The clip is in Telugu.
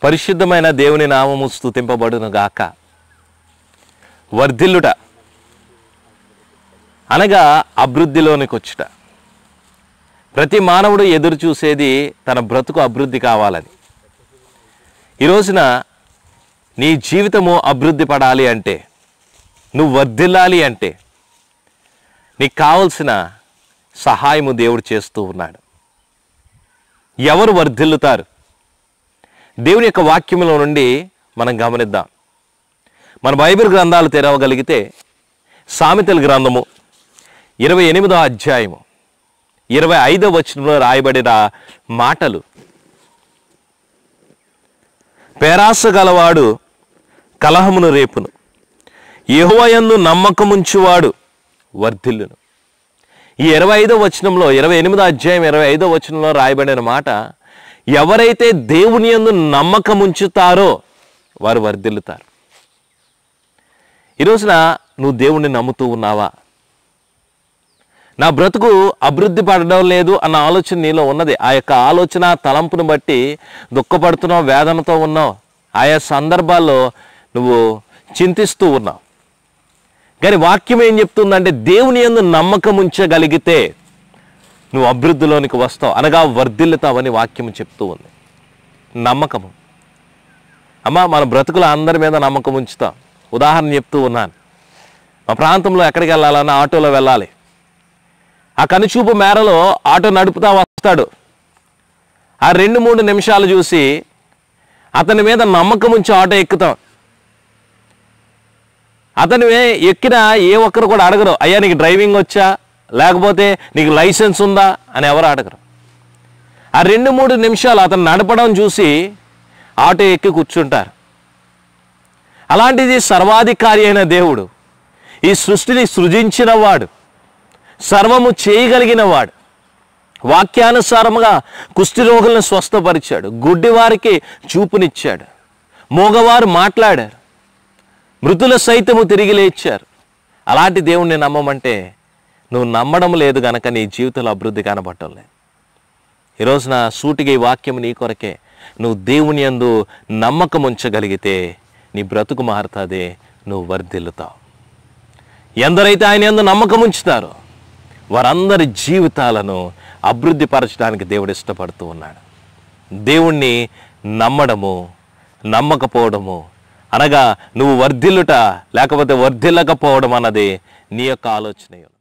పరిశుద్ధమైన దేవుని నామము స్తుతింపబడును గాక వర్ధిల్లుట అనగా అభివృద్ధిలోనికి వచ్చుట ప్రతి మానవుడు ఎదురు చూసేది తన బ్రతుకు అభివృద్ధి కావాలని ఈ రోజున నీ జీవితము అభివృద్ధి పడాలి అంటే నువ్వు వర్ధిల్లాలి అంటే నీకు కావలసిన సహాయము దేవుడు చేస్తూ ఉన్నాడు ఎవరు వర్ధిల్లుతారు దేవుని యొక్క వాక్యములో నుండి మనం గమనిద్దాం మన బైబిల్ గ్రంథాలు తెరవగలిగితే సామెతల గ్రంథము ఇరవై ఎనిమిదో అధ్యాయము ఇరవై ఐదో వచనంలో రాయబడిన మాటలు పేరాస గలవాడు కలహమును రేపును యెహోవాయందు నమ్మకముంచువాడు వర్ధిల్లును ఈ ఇరవై ఐదో వచనంలో ఇరవై ఎనిమిదో అధ్యాయం ఇరవై ఐదో వచనంలో రాయబడిన మాట ఎవరైతే దేవుని యందు నమ్మకం ఉంచుతారో వారు వర్ధిల్లుతారు ఈ రోజున నువ్వు దేవుణ్ణి నమ్ముతూ ఉన్నావా నా బ్రతుకు అభివృద్ధి పడడం లేదు అన్న ఆలోచన నీలో ఉన్నది ఆ యొక్క ఆలోచన తలంపును బట్టి దుఃఖపడుతున్నావు వేదనతో ఉన్నావు ఆయా సందర్భాల్లో నువ్వు చింతిస్తూ ఉన్నావు కానీ వాక్యం ఏం చెప్తుందంటే దేవుని యందు నమ్మకం ఉంచగలిగితే నువ్వు అభివృద్ధిలోనికి వస్తావు అనగా వర్ధిల్లుతావని వాక్యం చెప్తూ ఉంది నమ్మకము అమ్మా మన బ్రతుకుల అందరి మీద నమ్మకం ఉంచుతాం ఉదాహరణ చెప్తూ ఉన్నాను మా ప్రాంతంలో ఎక్కడికి వెళ్ళాలన్నా ఆటోలో వెళ్ళాలి ఆ కనుచూపు మేరలో ఆటో నడుపుతా వస్తాడు ఆ రెండు మూడు నిమిషాలు చూసి అతని మీద నమ్మకం ఉంచి ఆటో ఎక్కుతాం అతను ఎక్కిన ఏ ఒక్కరు కూడా అడగరు అయ్యా నీకు డ్రైవింగ్ వచ్చా లేకపోతే నీకు లైసెన్స్ ఉందా అని ఎవరు అడగరు ఆ రెండు మూడు నిమిషాలు అతను నడపడం చూసి ఆటో ఎక్కి కూర్చుంటారు అలాంటిది సర్వాధికారి అయిన దేవుడు ఈ సృష్టిని సృజించిన వాడు సర్వము చేయగలిగిన వాడు వాక్యానుసారముగా కుష్ఠరోగులను స్వస్థపరిచాడు గుడ్డివారికి చూపునిచ్చాడు మోగవారు మాట్లాడారు మృతుల సైతము తిరిగి లేచారు అలాంటి దేవుణ్ణి నమ్మమంటే నువ్వు నమ్మడం లేదు గనక నీ జీవితంలో అభివృద్ధి కనబడటం లేదు ఈ రోజున సూటిగా ఈ వాక్యం నీ కొరకే నువ్వు దేవుని యందు నమ్మకం ఉంచగలిగితే నీ బ్రతుకు మారుతుంది నువ్వు వర్ధిల్లుతావు ఎందరైతే ఆయన యందు నమ్మకం ఉంచుతారో వారందరి జీవితాలను అభివృద్ధి పరచడానికి దేవుడు ఇష్టపడుతూ ఉన్నాడు దేవుణ్ణి నమ్మడము నమ్మకపోవడము అనగా నువ్వు వర్ధిల్లుట లేకపోతే వర్ధిల్లకపోవడం అన్నది నీ యొక్క ఆలోచన